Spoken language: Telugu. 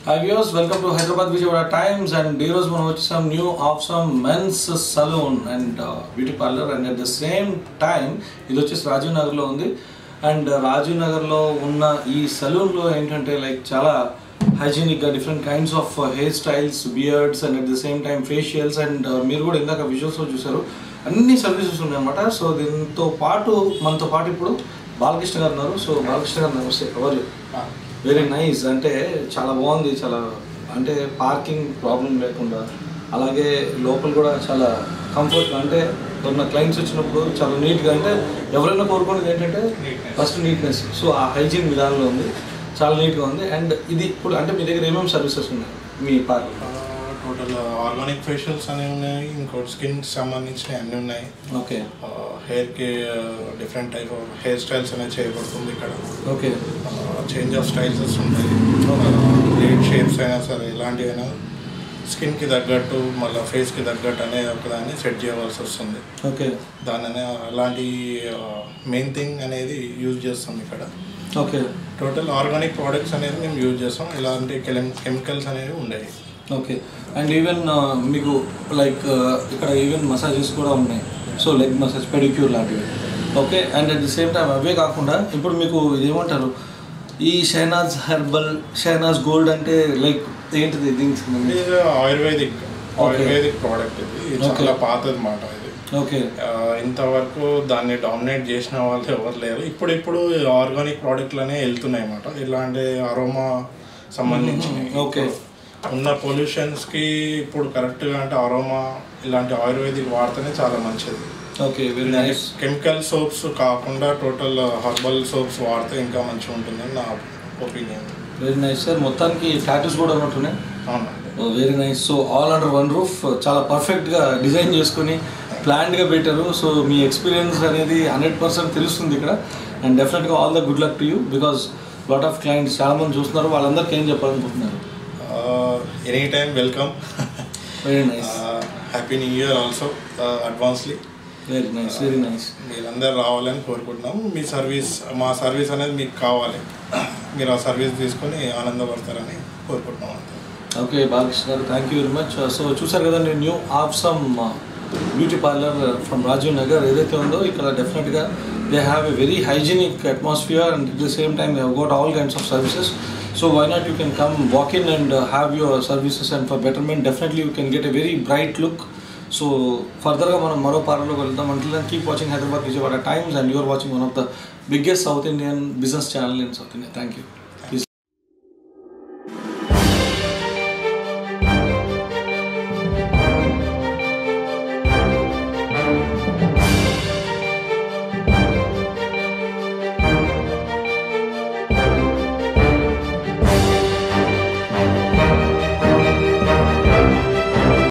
Hi views welcome to Hyderabad Vijayawada times and ఈ రోజు మనం వచ్చేసాం new awesome men's salon and beauty parlour and at the same time ఇది వచ్చేసి రాజీవ్ నగర్లో ఉంది అండ్ రాజీవ్ నగర్లో ఉన్న ఈ సలూన్లో ఏంటంటే లైక్ చాలా హైజీనిక్గా different kinds of hair styles beards and at the same time facials and మీరు కూడా ఇందాక విజువల్స్లో చూసారు అన్ని సర్వీసెస్ ఉన్నాయన్నమాట సో దీంతో పాటు మనతో పాటు ఇప్పుడు బాలకృష్ణ గారు ఉన్నారు సో బాలకృష్ణ గారు నమస్తే ఎవరు వెరీ నైస్ అంటే చాలా బాగుంది చాలా అంటే పార్కింగ్ ప్రాబ్లం లేకుండా అలాగే లోపల కూడా చాలా కంఫర్ట్ అంటే ఉన్న క్లయింట్స్ వచ్చినప్పుడు చాలా నీట్గా అంటే ఎవరైనా కోరుకునేది ఏంటంటే ఫస్ట్ నీట్నెస్ సో ఆ హైజీన్ విధానంలో ఉంది చాలా నీట్గా ఉంది అండ్ ఇది ఇప్పుడు అంటే మీ దగ్గర ఏమేమి సర్వీసెస్ ఉన్నాయి మీ పార్లర్ టోటల్ ఆర్గానిక్ ఫేషియల్స్ అనేవి ఉన్నాయి ఇంకోటి స్కిన్ సంబంధించినవి అన్నీ ఉన్నాయి ఓకే హెయిర్కి different type of hair styles అనేవి చేయబడుతుంది ఇక్కడ ఓకే చేంజ్ ఆఫ్ స్టైల్స్ ఉంటాయి లేట్ షేప్స్ అయినా సరే ఇలాంటివైనా స్కిన్కి తగ్గట్టు మళ్ళీ ఫేస్కి తగ్గట్టు అనే ఒకదాన్ని సెట్ చేయవలసి వస్తుంది ఓకే దాని అలాంటి మెయిన్ థింగ్ అనేది యూజ్ చేస్తాం ఇక్కడ ఓకే టోటల్ ఆర్గానిక్ ప్రోడక్ట్స్ అనేది మేము యూజ్ చేస్తాం ఇలాంటి కెమికల్స్ అనేవి ఉండేవి ఓకే అండ్ ఈవెన్ మీకు లైక్ ఇక్కడ ఈవెన్ మసాజెస్ కూడా ఉన్నాయి సో లెగ్ మసాజ్ పెడిక్యూర్ లాంటివి okay and at the same time అవే కాకుండా ఇప్పుడు మీకు ఏమంటారు ఈ షైనాజ్ హెర్బల్ షైనాజ్ గోల్డ్ అంటే లైక్ ఏంటిది దీనికి సంబంధించి ఇది ఆయుర్వేదిక్ ఆయుర్వేదిక్ ప్రోడక్ట్ ఇది ఇది Okay. చాలా పాతది మాట ఇది ఓకే ఆ, ఇంతవరకు దాన్ని డామినేట్ చేసిన వాళ్ళు ఎవరు లేరు ఇప్పుడు ఇప్పుడు ఆర్గానిక్ ప్రోడక్ట్లనే వెళ్తున్నాయి అన్నమాట ఇలాంటి అరోమా సంబంధించినవి Okay. ఉన్న పొల్యూషన్స్కి ఇప్పుడు కరెక్ట్గా అంటే అరోమా ఇలాంటి ఆయుర్వేదిక్ వాడితేనే చాలా మంచిది okay very nice chemical soaps కాకుండా టోటల్ హర్బల్ సోప్స్ వాడితే ఇంకా మంచిగా ఉంటుందని నా ఒపీనియన్ వెరీ నైస్ సార్ మొత్తానికి టాటూస్ కూడా ఉన్నట్టున్నాయి అవునండి very nice so all under one roof చాలా పర్ఫెక్ట్గా డిజైన్ చేసుకొని ప్లాన్డ్గా పెట్టారు సో మీ ఎక్స్పీరియన్స్ అనేది హండ్రెడ్ పర్సెంట్ తెలుస్తుంది ఇక్కడ అండ్ డెఫినెట్గా all the good luck to you because lot of clients చాలా మంది చూస్తున్నారు వాళ్ళందరికీ ఏం చెప్పాలనుకుంటున్నారు any time welcome very nice happy new year also advancely very nice very nice మీరందరూ రావాలని కోరుకుంటున్నాము మీ సర్వీస్ మా సర్వీస్ అనేది మీకు కావాలి మీరు ఆ సర్వీస్ తీసుకొని ఆనందపడతారని కోరుకుంటున్నాం అంతే okay Balakrishna garu thank you very much so చూసారు కదండి new awesome beauty parlour from Rajiv Nagar ఏదైతే ఉందో ఇక్కడ డెఫినెట్గా they have a very hygienic atmosphere and at the same time they got all kinds of services so why not you can come walk in and have your services and for betterment definitely you can get a very bright look so ఫర్దర్గా మనం మరో పార్లర్లోకి వెళ్తాం అంటే keep watching Hyderabad Vijayawada times and you're watching one of the biggest South Indian business channel in South India thank you